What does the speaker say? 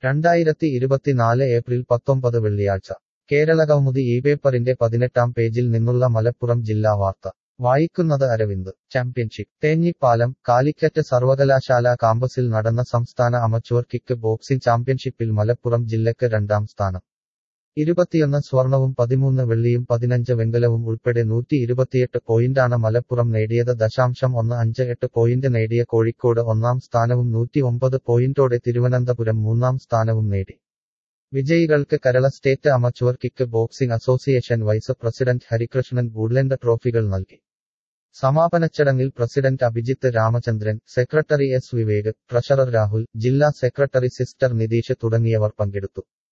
രണ്ടായിരത്തി ഇരുപത്തിനാല് ഏപ്രിൽ പത്തൊമ്പത് വെള്ളിയാഴ്ച കേരളകൗമുദി ഈ പേപ്പറിന്റെ പതിനെട്ടാം പേജിൽ നിന്നുള്ള മലപ്പുറം ജില്ലാ വാർത്ത വായിക്കുന്നത് അരവിന്ദ് ചാമ്പ്യൻഷിപ്പ് തേഞ്ഞിപ്പാലം കാലിക്കറ്റ് സർവകലാശാല കാമ്പസിൽ നടന്ന സംസ്ഥാന അമച്വർ കിക്ക് ബോക്സിംഗ് ചാമ്പ്യൻഷിപ്പിൽ മലപ്പുറം ജില്ലക്ക് രണ്ടാം സ്ഥാനം ഇരുപത്തിയൊന്ന് സ്വർണവും പതിമൂന്ന് വെള്ളിയും പതിനഞ്ച് വെങ്കലവും ഉൾപ്പെടെ നൂറ്റി ഇരുപത്തിയെട്ട് പോയിന്റാണ് മലപ്പുറം നേടിയത് ദശാംശം ഒന്ന് അഞ്ച് എട്ട് പോയിന്റ് നേടിയ കോഴിക്കോട് ഒന്നാം സ്ഥാനവും നൂറ്റി ഒമ്പത് പോയിന്റോടെ തിരുവനന്തപുരം മൂന്നാം സ്ഥാനവും നേടി വിജയികൾക്ക് Kerala state amateur kick boxing association vice president Harikrishnan Goodland ട്രോഫികൾ നൽകി സമാപന ചടങ്ങിൽ president Abhijith Ramachandran secretary S Vivek treasurer Rahul ജില്ലാ സെക്രട്ടറി സിസ്റ്റർ നിതീഷ് തുടങ്ങിയവർ പങ്കെടുത്തു